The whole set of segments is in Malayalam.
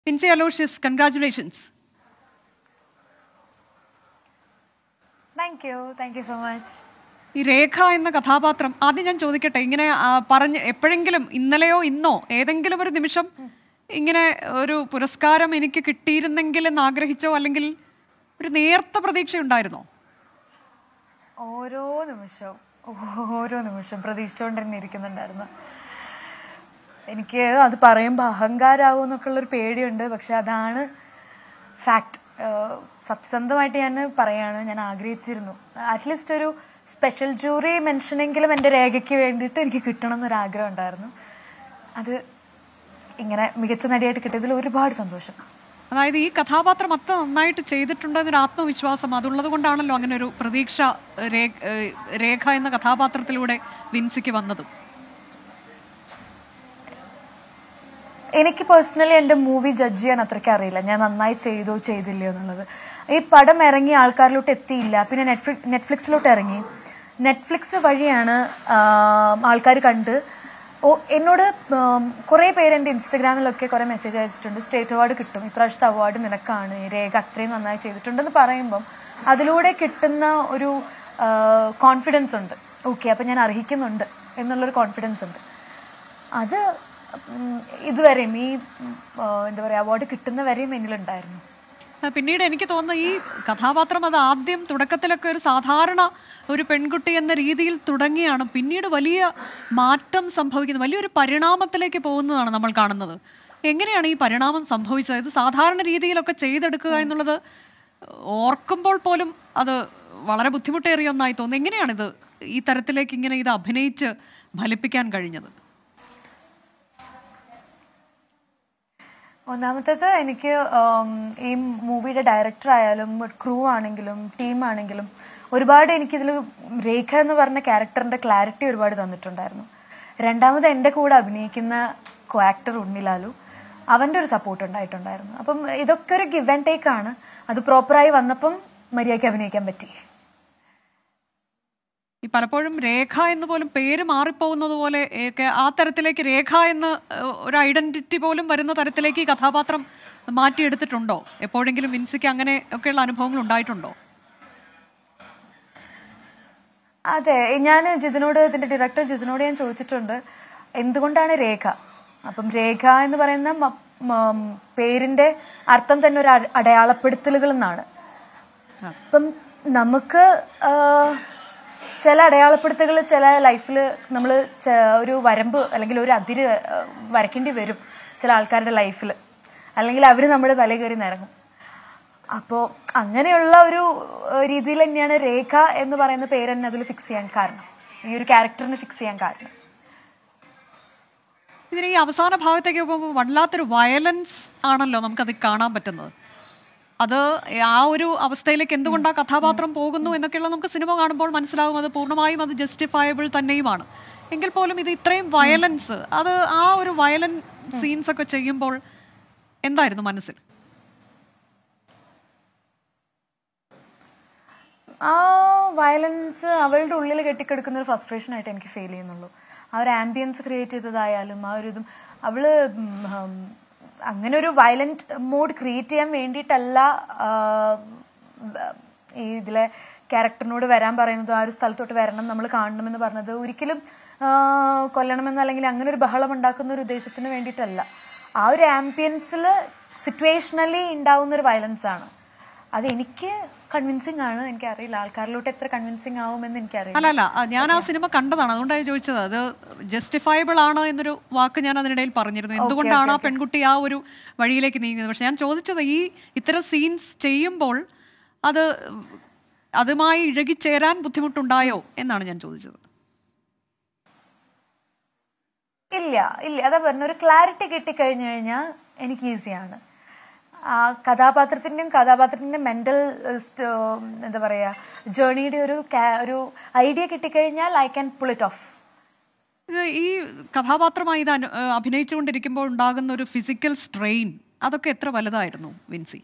Pincy Aloysius, congratulations. Thank you thank you so much ഈ രേഖ എന്ന കഥാപാത്രം ആദ്യം ഞാൻ ചോദിക്കട്ടെ ഇങ്ങനെ ആ, പറഞ്ഞ് എപ്പോഴെങ്കിലും ഇന്നലെയോ ഇന്നോ ഏതെങ്കിലും ഒരു നിമിഷം ഇങ്ങനെ ഒരു പുരസ്കാരം എനിക്ക് കിട്ടിയിരുന്നെങ്കിൽ എന്ന് ആഗ്രഹിച്ചോ അല്ലെങ്കിൽ ഒരു നേർത്ത പ്രതീക്ഷ ഉണ്ടായിരുന്നോ ഓരോ നിമിഷവും ഓരോ നിമിഷം പ്രതീക്ഷിച്ചുകൊണ്ട് തന്നെ ഇരിക്കുന്നുണ്ടായിരുന്നു എനിക്ക് അത് പറയുമ്പോൾ അഹങ്കാരാവും എന്നൊക്കെ ഉള്ളൊരു പേടിയുണ്ട് പക്ഷെ അതാണ് ഫാക്ട് സത്യസന്ധമായിട്ട് ഞാൻ പറയാണ് ഞാൻ ആഗ്രഹിച്ചിരുന്നു അറ്റ്ലീസ്റ്റ് ഒരു സ്പെഷ്യൽ ജൂറി മെൻഷനെങ്കിലും എൻ്റെ രേഖയ്ക്ക് വേണ്ടിയിട്ട് എനിക്ക് കിട്ടണം എന്നൊരു ആഗ്രഹം ഉണ്ടായിരുന്നു അത് ഇങ്ങനെ മികച്ച നടിയായിട്ട് കിട്ടിയതിൽ ഒരുപാട് സന്തോഷം അതായത് ഈ കഥാപാത്രം അത്ര നന്നായിട്ട് ചെയ്തിട്ടുണ്ട് എന്നൊരു ആത്മവിശ്വാസം അതുള്ളത് കൊണ്ടാണല്ലോ അങ്ങനെ ഒരു പ്രതീക്ഷ രേ- ഏഹ് രേഖ എന്ന കഥാപാത്രത്തിലൂടെ വിൻസിക്ക് വന്നതും എനിക്ക് പേഴ്സണലി എൻ്റെ മൂവി ജഡ്ജ് ചെയ്യാൻ അത്രയ്ക്ക് അറിയില്ല ഞാൻ നന്നായി ചെയ്തോ ചെയ്തില്ലയോ എന്നുള്ളത് ഈ പടം ഇറങ്ങി ആൾക്കാരിലോട്ട് എത്തിയില്ല പിന്നെ നെറ്റ്ഫ്ലിക് നെറ്റ്ഫ്ലിക്സിലോട്ട് ഇറങ്ങി നെറ്റ്ഫ്ലിക്സ് വഴിയാണ് ആൾക്കാർ കണ്ട് ഓ എന്നോട് കുറേ പേര് എൻ്റെ ഇൻസ്റ്റഗ്രാമിലൊക്കെ കുറേ മെസ്സേജ് അയച്ചിട്ടുണ്ട് സ്റ്റേറ്റ് അവാർഡ് കിട്ടും ഇപ്രാവശ്യത്തെ അവാർഡ് നിനക്കാണ് രേഖ അത്രയും നന്നായി ചെയ്തിട്ടുണ്ടെന്ന് പറയുമ്പം അതിലൂടെ കിട്ടുന്ന ഒരു കോൺഫിഡൻസ് ഉണ്ട് ഓക്കെ അപ്പം ഞാൻ അർഹിക്കുന്നുണ്ട് എന്നുള്ളൊരു കോൺഫിഡൻസ് ഉണ്ട് അത് ഉം, ഇതുവരെയും ഈ ഉം, ആ, എന്താ പറയുക അവാർഡ് കിട്ടുന്നവരെയും എന്നിലുണ്ടായിരുന്നു ആ, പിന്നീട് എനിക്ക് തോന്നുന്നു ഈ കഥാപാത്രം അത് ആദ്യം തുടക്കത്തിലൊക്കെ ഒരു സാധാരണ ഒരു പെൺകുട്ടി എന്ന രീതിയിൽ തുടങ്ങിയാണ് പിന്നീട് വലിയ മാറ്റം സംഭവിക്കുന്നത് വലിയൊരു പരിണാമത്തിലേക്ക് പോകുന്നതാണ് നമ്മൾ കാണുന്നത് എങ്ങനെയാണ് ഈ പരിണാമം സംഭവിച്ചത് ഇത് സാധാരണ രീതിയിലൊക്കെ ചെയ്തെടുക്കുക എന്നുള്ളത് ഓർക്കുമ്പോൾ പോലും അത് വളരെ ബുദ്ധിമുട്ടേറിയ ഒന്നായി തോന്നുന്നു എങ്ങനെയാണിത് ഈ തരത്തിലേക്ക് ഇങ്ങനെ ഇത് അഭിനയിച്ച് ഫലിപ്പിക്കാൻ കഴിഞ്ഞത് ഒന്നാമത്തേത് എനിക്ക് ഉം, ഈ മൂവിയുടെ ഡയറക്ടർ ആയാലും ക്രൂ ആണെങ്കിലും ടീം ആണെങ്കിലും ഒരുപാട് എനിക്കിതിൽ രേഖ എന്ന് പറഞ്ഞ ക്യാരക്ടറിന്റെ ക്ലാരിറ്റി ഒരുപാട് തന്നിട്ടുണ്ടായിരുന്നു രണ്ടാമത് എൻ്റെ കൂടെ അഭിനയിക്കുന്ന കോ ആക്ടർ ഉണ്ണിലാലു അവൻ്റെ ഒരു സപ്പോർട്ട് ഉണ്ടായിട്ടുണ്ടായിരുന്നു അപ്പം ഇതൊക്കെ ഒരു ഗിവ് ആൻഡ് ടേക്ക് ആണ് അത് പ്രോപ്പറായി വന്നപ്പം മര്യാദയ്ക്ക് അഭിനയിക്കാൻ പറ്റി ഈ പലപ്പോഴും രേഖ എന്ന് പോലും പേര് മാറിപ്പോകുന്നത് പോലെ ഒക്കെ ആ തരത്തിലേക്ക് രേഖ എന്ന് ഏഹ്, ഒരു ഐഡന്റിറ്റി പോലും വരുന്ന തരത്തിലേക്ക് ഈ കഥാപാത്രം മാറ്റിയെടുത്തിട്ടുണ്ടോ എപ്പോഴെങ്കിലും വിൻസിക്ക് അങ്ങനെ ഒക്കെയുള്ള അനുഭവങ്ങൾ ഉണ്ടായിട്ടുണ്ടോ അതെ ഞാൻ ജിതിനോട് ഇതിന്റെ ഡയറക്ടർ ജിതിനോട് ഞാൻ ചോദിച്ചിട്ടുണ്ട് എന്തുകൊണ്ടാണ് രേഖ അപ്പം രേഖ എന്ന് പറയുന്ന മ- മ- പേരിന്റെ അർത്ഥം തന്നെ ഒരു അട- അടയാളപ്പെടുത്തലുകൾ എന്നാണ് അപ്പം നമുക്ക് ആ, ചില അടയാളപ്പെടുത്തലുകൾ ചില ലൈഫിൽ നമ്മൾ ഒരു വരമ്പ് അല്ലെങ്കിൽ ഒരു അതിര് ആ, വരയ്ക്കേണ്ടി വരും ചില ആൾക്കാരുടെ ലൈഫിൽ അല്ലെങ്കിൽ അവർ നമ്മുടെ തല കയറി നിറങ്ങും അപ്പോൾ അങ്ങനെയുള്ള ഒരു ഏഹ്, രീതിയിൽ തന്നെയാണ് രേഖ എന്ന് പറയുന്ന പേര് തന്നെ അതിൽ ഫിക്സ് ചെയ്യാൻ കാരണം ഈ ഒരു ക്യാരക്ടറിന് ഫിക്സ് ചെയ്യാൻ കാരണം ഇതിന് ഈ അവസാന ഭാഗത്തേക്ക് പോകുമ്പോൾ വല്ലാത്തൊരു വയലൻസ് ആണല്ലോ നമുക്കത് കാണാൻ പറ്റുന്നത് അത് ആ ഒരു അവസ്ഥയിലേക്ക് എന്തുകൊണ്ട് ആ കഥാപാത്രം പോകുന്നു എന്നൊക്കെയുള്ള നമുക്ക് സിനിമ കാണുമ്പോൾ മനസ്സിലാകും അത് പൂർണ്ണമായും അത് ജസ്റ്റിഫയബിൾ തന്നെയുമാണ് എങ്കിൽ പോലും ഇത് ഇത്രയും വയലൻസ് അത് ആ ഒരു വയലൻ സീൻസ് ഒക്കെ ചെയ്യുമ്പോൾ എന്തായിരുന്നു മനസ്സിൽ ആ വയലൻസ് അവളുടെ ഉള്ളിൽ കെട്ടിക്കിടക്കുന്ന ഒരു ഫ്രസ്ട്രേഷൻ ആയിട്ട് എനിക്ക് ഫീൽ ചെയ്യുന്നുള്ളൂ ആ ഒരു ആംബിയൻസ് ക്രിയേറ്റ് ചെയ്തതായാലും ആ ഒരു ഇതും അവള് ഉം, ഉം, അങ്ങനെ ഒരു വയലന്റ് മോഡ് ക്രിയേറ്റ് ചെയ്യാൻ വേണ്ടിയിട്ടല്ല ആ, ഈ ഇതിലെ ക്യാരക്ടറിനോട് വരാൻ പറയുന്നത് ആ ഒരു സ്ഥലത്തോട്ട് വരണം നമ്മൾ കാണണമെന്ന് പറഞ്ഞത് ഒരിക്കലും ആ, കൊല്ലണമെന്നോ അല്ലെങ്കിൽ അങ്ങനെ ഒരു ബഹളം ഉണ്ടാക്കുന്ന ഒരു ഉദ്ദേശത്തിന് വേണ്ടിയിട്ടല്ല ആ ഒരു ആംബിയൻസിൽ സിറ്റുവേഷണലി ഉണ്ടാവുന്ന ഒരു വയലൻസ് ആണ് അത് എനിക്ക് കൺവിൻസിങ് ആണ് എനിക്കറിയില്ല ആൾക്കാരിലോട്ട് എത്ര കൺവിൻസിങ് ആവുമെന്ന് എനിക്കറിയില്ല അല്ല അല്ല ആ, ഞാൻ ആ സിനിമ കണ്ടതാണ് അതുകൊണ്ടാണ് ചോദിച്ചത് അത് ജസ്റ്റിഫയബിൾ ആണ് എന്നൊരു വാക്ക് ഞാൻ അതിനിടയിൽ പറഞ്ഞിരുന്നു എന്തുകൊണ്ടാണ് ആ പെൺകുട്ടി ആ ഒരു വഴിയിലേക്ക് നീങ്ങുന്നത് പക്ഷെ ഞാൻ ചോദിച്ചത് ഈ ഇത്തരം സീൻസ് ചെയ്യുമ്പോൾ അത് അതുമായി ഇഴകിച്ചേരാൻ ബുദ്ധിമുട്ടുണ്ടായോ എന്നാണ് ഞാൻ ചോദിച്ചത് ഇല്ല ഇല്ല അതാ പറഞ്ഞ ഒരു ക്ലാരിറ്റി കിട്ടിക്കഴിഞ്ഞു കഴിഞ്ഞാൽ എനിക്ക് ഈസിയാണ് ആ കഥാപാത്രത്തിന്റെയും കഥാപാത്രത്തിന്റെ മെന്റൽ എന്താ പറയാ ജേർണിയുടെ ഒരു ca- ഒരു ഐഡിയ കിട്ടിക്കഴിഞ്ഞാൽ I can pull it off ഇത് ഈ കഥാപാത്രമായി ഇത് അനു- ഏഹ് അഭിനയിച്ചുകൊണ്ടിരിക്കുമ്പോൾ ഉണ്ടാകുന്ന ഒരു ഫിസിക്കൽ സ്ട്രെയിൻ അതൊക്കെ എത്ര വലുതായിരുന്നു വിൻസി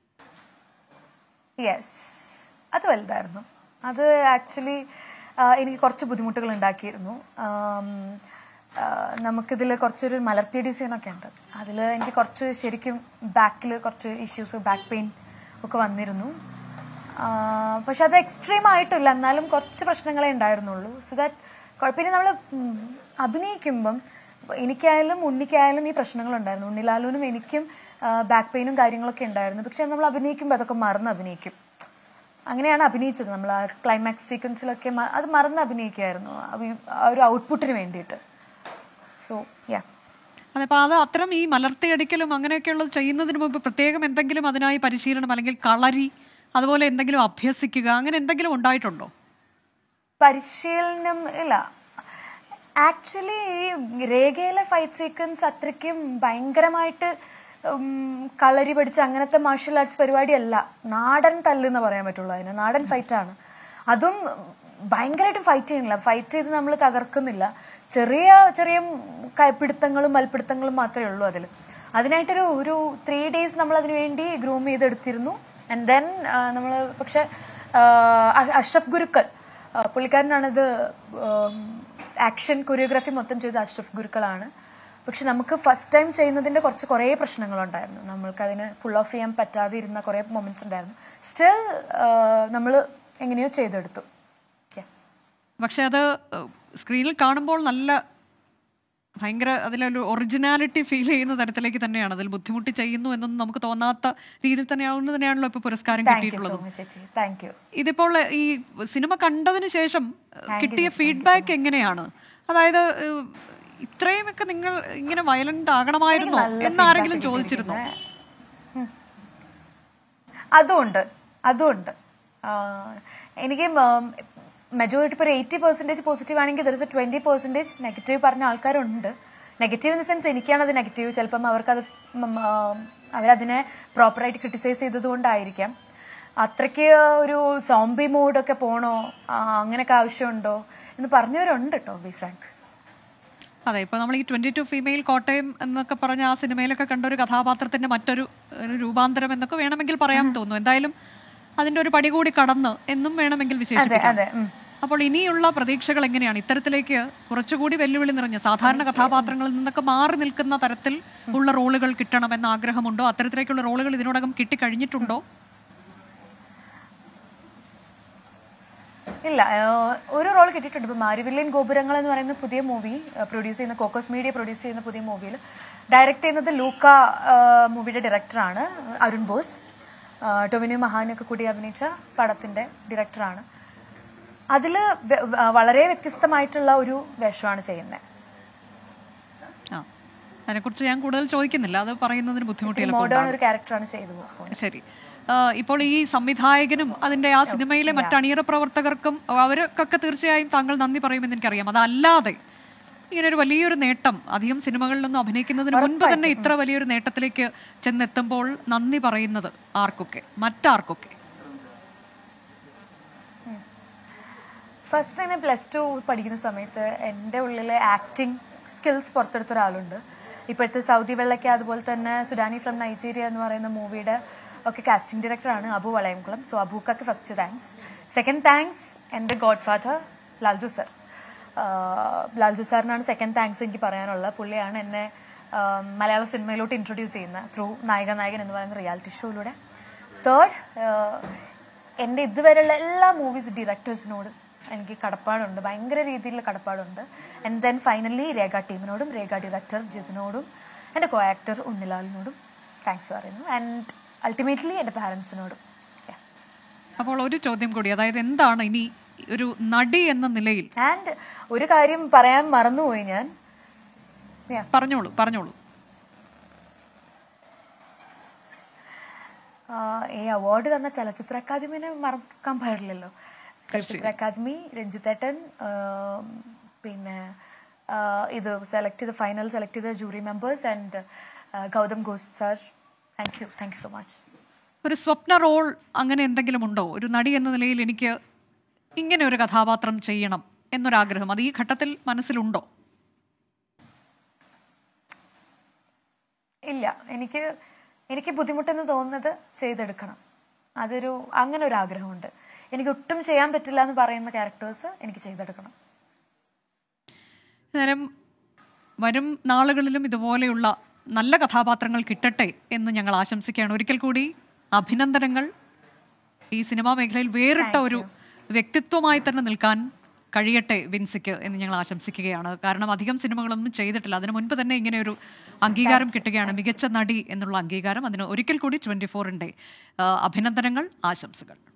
യെസ് അത് വലുതായിരുന്നു അത് ആക്ച്വലി എനിക്ക് കുറച്ച് ബുദ്ധിമുട്ടുകൾ ഉണ്ടാക്കിയിരുന്നു ആം, നമുക്കിതിൽ കുറച്ചൊരു മലർത്തിയടി സീനൊക്കെ ഉണ്ട് അതിൽ എനിക്ക് കുറച്ച് ശരിക്കും ബാക്കിൽ കുറച്ച് ഇഷ്യൂസ് ബാക്ക് പെയിൻ ഒക്കെ വന്നിരുന്നു പക്ഷെ അത് എക്സ്ട്രീം ആയിട്ടില്ല എന്നാലും കുറച്ച് പ്രശ്നങ്ങളെ ഉണ്ടായിരുന്നുള്ളൂ സോ ദാറ്റ് പിന്നെ നമ്മൾ അഭിനയിക്കുമ്പം എനിക്കായാലും ഉണ്ണിക്കായാലും ഈ പ്രശ്നങ്ങളുണ്ടായിരുന്നു ഉണ്ണിലാലുവിനും എനിക്കും ബാക്ക് പെയിനും കാര്യങ്ങളൊക്കെ ഉണ്ടായിരുന്നു പക്ഷെ നമ്മൾ അഭിനയിക്കുമ്പോൾ അതൊക്കെ മറന്ന് അഭിനയിക്കും അങ്ങനെയാണ് അഭിനയിച്ചത് നമ്മൾ ആ ക്ലൈമാക്സ് സീക്വൻസിലൊക്കെ മ- അത് മറന്ന് അഭിനയിക്കുമായിരുന്നു അഭി- ആ ഒരു ഔട്ട്പുട്ടിന് വേണ്ടിയിട്ട് സോ യാ അതിപ്പോൾ അത് അത്തരം ഈ മലർത്തിയടിക്കലും അങ്ങനെയൊക്കെയുള്ളത് ചെയ്യുന്നതിന് മുമ്പ് പ്രത്യേകം എന്തെങ്കിലും അതിനായി പരിശീലനം അല്ലെങ്കിൽ കളരി അതുപോലെ എന്തെങ്കിലും അഭ്യസിക്കുക അങ്ങനെ എന്തെങ്കിലും ഉണ്ടായിട്ടുണ്ടോ പരിശീലനം ഇല്ല ആക്ച്വലി ഈ രേഖയിലെ ഫൈറ്റ് സീക്വൻസ് അത്രയ്ക്കും ഭയങ്കരമായിട്ട് ഉം, കളരി പഠിച്ച അങ്ങനത്തെ മാർഷൽ ആർട്സ് പരിപാടിയല്ല നാടൻ തല്ല് എന്ന് പറയാൻ പറ്റുള്ളൂ അതിന് നാടൻ ഫൈറ്റാണ് അതും ഭയങ്കരമായിട്ട് ഫൈറ്റ് ചെയ്യണില്ല ഫൈറ്റ് ചെയ്ത് നമ്മൾ തകർക്കുന്നില്ല ചെറിയ ചെറിയ ക- പിടുത്തങ്ങളും മൽപ്പിടുത്തങ്ങളും മാത്രമേ ഉള്ളൂ അതിൽ അതിനായിട്ടൊരു ഒരു ത്രീ ഡേയ്സ് നമ്മൾ അതിനു വേണ്ടി ഗ്രൂം ചെയ്തെടുത്തിരുന്നു ആൻഡ് ദെൻ നമ്മൾ പക്ഷെ അഷ്റഫ് ഗുരുക്കൾ ആ, പുള്ളിക്കാരനാണിത് ആക്ഷൻ കൊറിയോഗ്രാഫി മൊത്തം ചെയ്ത അഷ്റഫ് ഗുരുക്കളാണ് പക്ഷെ നമുക്ക് ഫസ്റ്റ് ടൈം ചെയ്യുന്നതിന്റെ കുറച്ച് കുറേ പ്രശ്നങ്ങളുണ്ടായിരുന്നു നമ്മൾക്ക് അതിന് പുൾ ഓഫ് ചെയ്യാൻ പറ്റാതെ ഇരുന്ന കുറേ മൊമെന്റ്സ് ഉണ്ടായിരുന്നു സ്റ്റിൽ നമ്മൾ എങ്ങനെയോ ചെയ്തെടുത്തു Yeah. പക്ഷെ അത് സ്ക്രീനിൽ കാണുമ്പോൾ നല്ല ഭയങ്കര അതിലൊരു ഒറിജിനാലിറ്റി ഫീൽ ചെയ്യുന്ന തരത്തിലേക്ക് തന്നെയാണ് അതിൽ ബുദ്ധിമുട്ടി ചെയ്യുന്നു എന്നൊന്നും നമുക്ക് തോന്നാത്ത രീതിയിൽ തന്നെയാവുന്നത് തന്നെയാണല്ലോ ഇപ്പോൾ പുരസ്കാരം താങ്ക് യു കിട്ടിയിട്ടുള്ളത് സോ മച്ച് ചേച്ചി താങ്ക് യു ഇതിപ്പോൾ ഈ സിനിമ കണ്ടതിന് ശേഷം കിട്ടിയ ഫീഡ്ബാക്ക് എങ്ങനെയാണ് അതായത് ഏഹ്, ഇത്രയുമൊക്കെ നിങ്ങൾ ഇങ്ങനെ വയലന്റ് ആകണമായിരുന്നോ എന്നാരെങ്കിലും ചോദിച്ചിരുന്നോ അതുമുണ്ട് അതുമുണ്ട് ആ, എനിക്ക് മെജോറിറ്റി ഇപ്പോൾ ഒരു എയ്റ്റി പെർസെൻറ്റേജ് പോസിറ്റീവ് ആണെങ്കിൽ there is a twenty percentage negative പറഞ്ഞ ആൾക്കാരുണ്ട് നെഗറ്റീവ് ഇൻ ദ സെൻസ് എനിക്കാണ് അത് നെഗറ്റീവ് ചിലപ്പം അവർക്കത് ഉം, ആ, അവരതിനെ പ്രോപ്പറായിട്ട് ക്രിട്ടിസൈസ് ചെയ്തതുകൊണ്ടായിരിക്കാം അത്രയ്ക്ക് ഒരു സോംബി മോഡൊക്കെ പോണോ ആ, അങ്ങനെയൊക്കെ ആവശ്യമുണ്ടോ എന്ന് പറഞ്ഞവരുണ്ട് കേട്ടോ ബി ഫ്രാങ്ക് അതെ ഇപ്പൊ നമ്മൾ ഈ ട്വന്റി ടു ഫീമെയിൽ കോട്ടയം എന്നൊക്കെ പറഞ്ഞ ആ സിനിമയിലൊക്കെ കണ്ട ഒരു കഥാപാത്രത്തിന്റെ മറ്റൊരു ഒരു രൂപാന്തരം എന്നൊക്കെ വേണമെങ്കിൽ പറയാൻ തോന്നുന്നു എന്തായാലും അതിന്റെ ഒരു പടി കൂടി കടന്ന് എന്നും വേണമെങ്കിൽ അതെ വിശേഷിപ്പിക്കാം അതെ ഉം. അപ്പോൾ ഇനിയുള്ള പ്രതീക്ഷകൾ എങ്ങനെയാണ് ഇത്തരത്തിലേക്ക് കുറച്ചുകൂടി വെല്ലുവിളി നിറഞ്ഞ സാധാരണ കഥാപാത്രങ്ങളിൽ നിന്നൊക്കെ മാറി നിൽക്കുന്ന തരത്തിൽ ഉള്ള റോളുകൾ കിട്ടണമെന്ന ആഗ്രഹമുണ്ടോ അത്തരത്തിലേക്കുള്ള റോളുകൾ ഇതിനോടകം കിട്ടിക്കഴിഞ്ഞിട്ടുണ്ടോ ഇല്ല ഏഹ് ഒരു റോൾ കിട്ടിയിട്ടുണ്ട് ഇപ്പൊ മാരിവില്യൻ ഗോപുരങ്ങൾ എന്ന് പറയുന്ന പുതിയ മൂവി പ്രൊഡ്യൂസ് ചെയ്യുന്ന കോക്കോസ് മീഡിയ പ്രൊഡ്യൂസ് ചെയ്യുന്ന പുതിയ മൂവിയിൽ ഡയറക്റ്റ് ചെയ്യുന്നത് ലൂക്ക മൂവിയുടെ ഡയറക്ടറാണ് അരുൺ ബോസ് ഏഹ് ടൊവിനോ മഹാനൊക്കെ കൂടി അഭിനയിച്ച പടത്തിന്റെ ഡയറക്ടറാണ് അതിൽ വളരെ വ്യത്യസ്തമായിട്ടുള്ള ഒരു വേഷമാണ് ചെയ്യുന്നത് ആ അതിനെക്കുറിച്ച് ഞാൻ കൂടുതൽ ചോദിക്കുന്നില്ല അത് പറയുന്നതിന് ബുദ്ധിമുട്ട് ചിലപ്പോൾ മോഡേൺ ഒരു ക്യാരക്ടറാണ് ചെയ്തു പോകുന്നത് ശരി ആ, ഇപ്പോൾ ഈ സംവിധായകനും അതിന്റെ ആ സിനിമയിലെ മറ്റ് അണിയറ പ്രവർത്തകർക്കും അവർക്കൊക്കെ തീർച്ചയായും താങ്കൾ നന്ദി പറയുമെന്ന് എനിക്കറിയാം അതല്ലാതെ ഇങ്ങനെ ഒരു വലിയൊരു നേട്ടം അധികം സിനിമകളിലൊന്നും അഭിനയിക്കുന്നതിന് മുൻപ് തന്നെ ഇത്ര വലിയൊരു നേട്ടത്തിലേക്ക് ചെന്നെത്തുമ്പോൾ നന്ദി പറയുന്നത് ആർക്കൊക്കെ മറ്റാർക്കൊക്കെ ഫസ്റ്റ് തന്നെ പ്ലസ് ടു പഠിക്കുന്ന സമയത്ത് എൻ്റെ ഉള്ളിലെ ആക്ടിങ് സ്കിൽസ് പുറത്തെടുത്ത ഒരാളുണ്ട് ഇപ്പോഴത്തെ സൗദി വെള്ളയ്ക്ക അതുപോലെ തന്നെ സുഡാനി ഫ്രം നൈജീരിയ എന്ന് പറയുന്ന മൂവിയുടെ ഒക്കെ കാസ്റ്റിംഗ് ഡയറക്ടറാണ് അബു വളയംകുളം സോ അബൂക്കക്ക് ഫസ്റ്റ് താങ്ക്സ് സെക്കൻഡ് താങ്ക്സ് എൻ്റെ godfather Lalju sir Lalju സാറിനാണ് സെക്കൻഡ് താങ്ക്സ് എനിക്ക് പറയാനുള്ളത് പുള്ളിയാണ് എന്നെ ആ, മലയാള സിനിമയിലോട്ട് ഇൻട്രൊഡ്യൂസ് ചെയ്യുന്നത് ത്രൂ നായിക നായകൻ എന്ന് പറയുന്ന റിയാലിറ്റി ഷോയിലൂടെ തേർഡ് എൻ്റെ ഇതുവരെയുള്ള എല്ലാ മൂവീസ് ഡയറക്ടേഴ്സിനോടും എനിക്ക് കടപ്പാടുണ്ട് ഭയങ്കര രീതിയിലുള്ള കടപ്പാടുണ്ട് ആൻഡ് ദെൻ ഫൈനലി രേഖ ടീമിനോടും രേഖ ഡയറക്ടർ ജിതിനോടും എൻ്റെ കോ ആക്ടർ ഉണ്ണിലാലിനോടും താങ്ക്സ് പറയുന്നു ആൻഡ് അൾട്ടിമേറ്റ്ലി എൻ്റെ പാരൻസിനോടും അപ്പോൾ ഒരു ചോദ്യം കൂടി അതായത് എന്താണ് ഇനി ഒരു നടി എന്ന നിലയിൽ ആൻഡ് ഒരു കാര്യം പറയാൻ മറന്നുപോയി ഞാൻ Yeah. പറഞ്ഞോളൂ പറഞ്ഞോളൂ ആഹ് ഈ അവാർഡ് തന്ന ചലച്ചിത്ര അക്കാദമിനെ മറക്കാൻ പാടില്ലല്ലോ ചലച്ചിത്ര അക്കാദമി രഞ്ജിത്തേട്ടൻ ആം, പിന്നെ ആഹ് ഇത് സെലക്ട് ചെയ്ത ഫൈനൽ സെലക്ട് ചെയ്ത jury members and Goutam Ghosh sir thank you thank you so much ഒരു സ്വപ്ന റോൾ അങ്ങനെ എന്തെങ്കിലും ഉണ്ടോ ഒരു നടി എന്ന നിലയിൽ എനിക്ക് ഇങ്ങനെ ഒരു കഥാപാത്രം ചെയ്യണം എന്നൊരാഗ്രഹം അത് ഈ ഘട്ടത്തിൽ മനസ്സിലുണ്ടോ ഇല്ല എനിക്ക് എനിക്ക് ബുദ്ധിമുട്ടെന്ന് തോന്നുന്നത് ചെയ്തെടുക്കണം അതൊരു അങ്ങനെ ഒരു ആഗ്രഹമുണ്ട് എനിക്ക് ഒട്ടും ചെയ്യാൻ പറ്റില്ല എന്ന് പറയുന്ന ക്യാരക്ടേഴ്സ് എനിക്ക് ചെയ്തെടുക്കണം നേരം വരും നാളുകളിലും ഇതുപോലെയുള്ള നല്ല കഥാപാത്രങ്ങൾ കിട്ടട്ടെ എന്ന് ഞങ്ങൾ ആശംസിക്കുകയാണ് ഒരിക്കൽ കൂടി അഭിനന്ദനങ്ങൾ ഈ സിനിമാ മേഖലയിൽ വേറിട്ട ഒരു വ്യക്തിത്വമായി തന്നെ നിൽക്കാൻ കഴിയട്ടെ വിൻസിക്ക് എന്ന് ഞങ്ങൾ ആശംസിക്കുകയാണ് കാരണം അധികം സിനിമകളൊന്നും ചെയ്തിട്ടില്ല അതിനു മുൻപ് തന്നെ ഇങ്ങനെ ഒരു അംഗീകാരം കിട്ടുകയാണ് മികച്ച നടി എന്നുള്ള അംഗീകാരം അതിന് ഒരിക്കൽ കൂടി ട്വന്റി ഫോറിൻ്റെ അഭിനന്ദനങ്ങൾ ആശംസകൾ